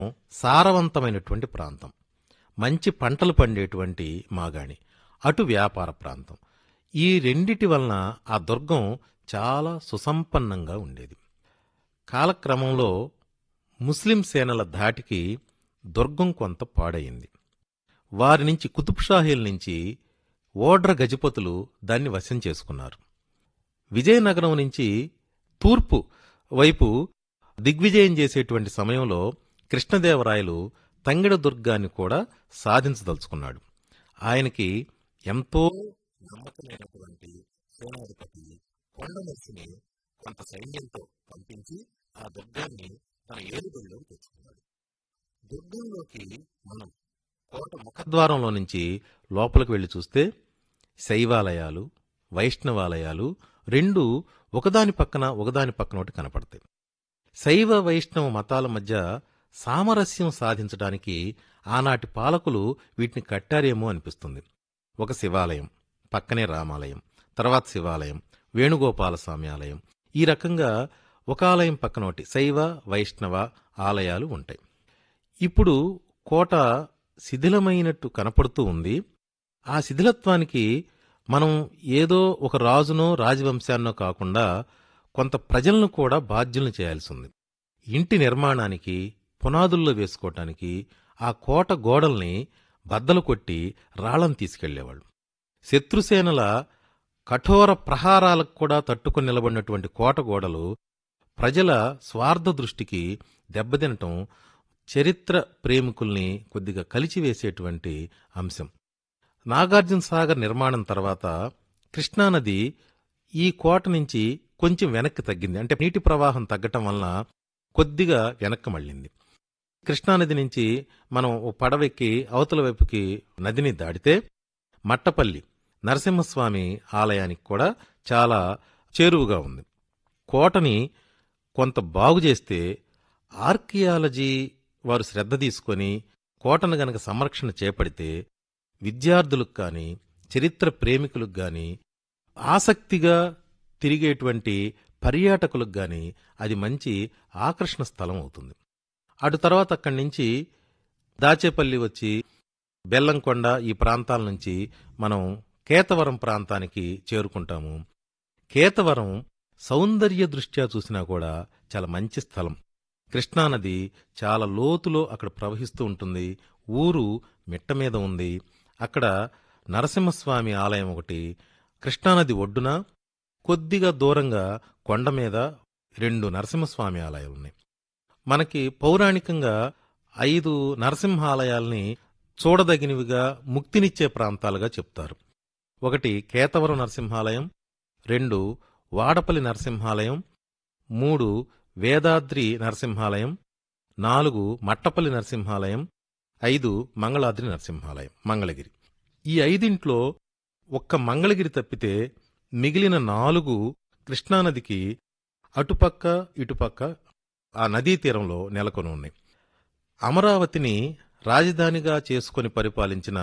సారవంతమైనటువంటి ప్రాంతం మంచి పంటలు పండేటువంటి మాగాణి అటు వ్యాపార ప్రాంతం ఈ రెండిటి వలన ఆ దుర్గం చాలా సుసంపన్నంగా ఉండేది కాలక్రమంలో ముస్లిం సేనల ధాటికి దుర్గం కొంత పాడయింది వారి నుంచి కుతుబ్షాహీల నుంచి ఓడ్ర గజపతులు దాన్ని వశం చేసుకున్నారు విజయనగరం నుంచి తూర్పు వైపు దిగ్విజయం చేసేటువంటి సమయంలో కృష్ణదేవరాయలు తంగిడ దుర్గాన్ని కూడా సాధించదలుచుకున్నాడు ఆయనకి ఎంతో నమ్మకమైనటువంటి సేనాధిపతి కొండమర్సిని కొంత సైన్యంతో పంపించి ఆ దుర్గాన్ని తన ఏలుబడిలోకి తెచ్చుకున్నాడు దుర్గంలోకి మనం కోట ముఖద్వారంలో నుంచి లోపలికి వెళ్లి చూస్తే శైవాలయాలు వైష్ణవాలయాలు రెండు ఒకదాని పక్కన ఒకదాని పక్కన ఒకటి కనపడతాయి శైవ వైష్ణవ మతాల మధ్య సామరస్యం సాధించడానికి ఆనాటి పాలకులు వీటిని కట్టారేమో అనిపిస్తుంది ఒక శివాలయం పక్కనే రామాలయం తర్వాత శివాలయం వేణుగోపాల స్వామి ఆలయం ఈ రకంగా ఒక ఆలయం పక్కన ఒకటి శైవ వైష్ణవ ఆలయాలు ఉంటాయి ఇప్పుడు కోట శిథిలమైనట్టు కనపడుతూ ఉంది ఆ శిథిలత్వానికి మనం ఏదో ఒక రాజునో రాజవంశాన్నో కాకుండా కొంత ప్రజలను కూడా బాధ్యులను చేయాల్సి ఉంది ఇంటి నిర్మాణానికి పునాదుల్లో వేసుకోవటానికి ఆ కోట గోడల్ని బద్దలు కొట్టి రాళ్లను తీసుకెళ్లేవాళ్ళు శత్రుసేనల కఠోర ప్రహారాలకు కూడా తట్టుకొని నిలబడినటువంటి కోట గోడలు ప్రజల స్వార్థ దృష్టికి దెబ్బతినటం చరిత్ర ప్రేమికుల్ని కొద్దిగా కలిచివేసేటువంటి అంశం నాగార్జున సాగర్ నిర్మాణం తర్వాత కృష్ణానది ఈ కోట నుంచి కొంచెం వెనక్కి తగ్గింది అంటే నీటి ప్రవాహం తగ్గటం వలన కొద్దిగా వెనక్కి మళ్ళింది కృష్ణానది నుంచి మనం ఓ పడవెక్కి అవతల వైపుకి నదిని దాడితే మట్టపల్లి నరసింహస్వామి ఆలయానికి కూడా చాలా చేరువుగా ఉంది కోటని కొంత బాగు చేస్తే ఆర్కియాలజీ వారు శ్రద్ధ తీసుకొని కోటను గనక సంరక్షణ చేపడితే విద్యార్థులకు కానీ చరిత్ర ప్రేమికులకు కానీ ఆసక్తిగా తిరిగేటువంటి పర్యాటకులకు గాని అది మంచి ఆకర్షణ స్థలం అవుతుంది అటు తర్వాత అక్కడి నుంచి దాచేపల్లి వచ్చి బెల్లంకొండ ఈ ప్రాంతాల నుంచి మనం కేతవరం ప్రాంతానికి చేరుకుంటాము కేతవరం సౌందర్య దృష్ట్యా చూసినా కూడా చాలా మంచి స్థలం కృష్ణానది చాలా లోతులో అక్కడ ప్రవహిస్తూ ఉంటుంది ఊరు మిట్ట మీద ఉంది అక్కడ నరసింహస్వామి ఆలయం ఒకటి కృష్ణానది ఒడ్డున కొద్దిగా దూరంగా కొండ మీద రెండు నరసింహస్వామి ఆలయాలు ఉన్నాయి మనకి పౌరాణికంగా ఐదు నరసింహాలయాల్ని చూడదగినవిగా ముక్తినిచ్చే ప్రాంతాలుగా చెప్తారు ఒకటి కేతవరం నరసింహాలయం రెండు వాడపల్లి నరసింహాలయం మూడు వేదాద్రి నరసింహాలయం నాలుగు మట్టపల్లి నరసింహాలయం ఐదు మంగళాద్రి నరసింహాలయం మంగళగిరి ఈ ఐదింట్లో ఒక్క మంగళగిరి తప్పితే మిగిలిన నాలుగు కృష్ణానదికి అటుపక్క ఇటుపక్క ఆ నదీ తీరంలో నెలకొని ఉన్నాయి అమరావతిని రాజధానిగా చేసుకొని పరిపాలించిన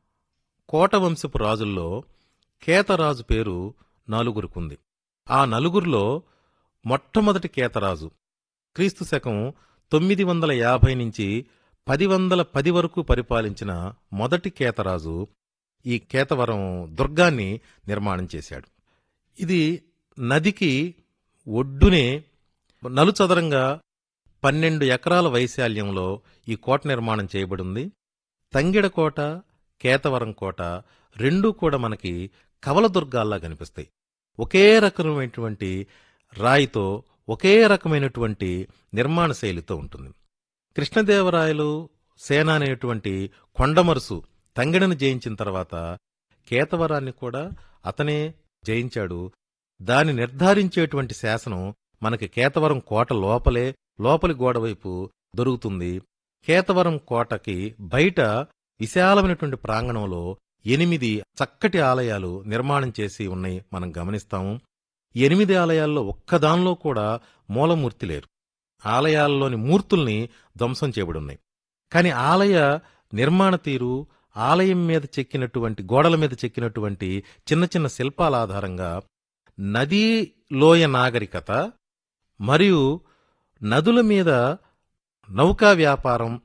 కోటవంశపు రాజుల్లో కేతరాజు పేరు నలుగురుకుంది ఆ నలుగురిలో మొట్టమొదటి కేతరాజు క్రీస్తు శకం తొమ్మిది వందల యాభై నుంచి పది వందల పది వరకు పరిపాలించిన మొదటి కేతరాజు ఈ కేతవరం దుర్గాన్ని నిర్మాణం చేశాడు ఇది నదికి ఒడ్డునే నలుచదరంగా పన్నెండు ఎకరాల వైశాల్యంలో ఈ కోట నిర్మాణం చేయబడింది తంగిడ కోట కేతవరం కోట రెండూ కూడా మనకి కవల దుర్గాల్లా కనిపిస్తాయి ఒకే రకమైనటువంటి రాయితో ఒకే రకమైనటువంటి నిర్మాణ శైలితో ఉంటుంది కృష్ణదేవరాయలు సేన అనేటువంటి కొండమరుసు తంగిడను జయించిన తర్వాత కేతవరాన్ని కూడా అతనే జయించాడు దాన్ని నిర్ధారించేటువంటి శాసనం మనకి కేతవరం కోట లోపలే లోపలి గోడ వైపు దొరుకుతుంది కేతవరం కోటకి బయట విశాలమైనటువంటి ప్రాంగణంలో ఎనిమిది చక్కటి ఆలయాలు నిర్మాణం చేసి ఉన్నాయి మనం గమనిస్తాము ఎనిమిది ఆలయాల్లో ఒక్కదానిలో కూడా మూలమూర్తి లేరు ఆలయాల్లోని మూర్తుల్ని ధ్వంసం చేయబడి ఉన్నాయి కాని ఆలయ నిర్మాణ తీరు ఆలయం మీద చెక్కినటువంటి గోడల మీద చెక్కినటువంటి చిన్న చిన్న శిల్పాల ఆధారంగా నదీ లోయ నాగరికత మరియు నదుల మీద నౌకా వ్యాపారం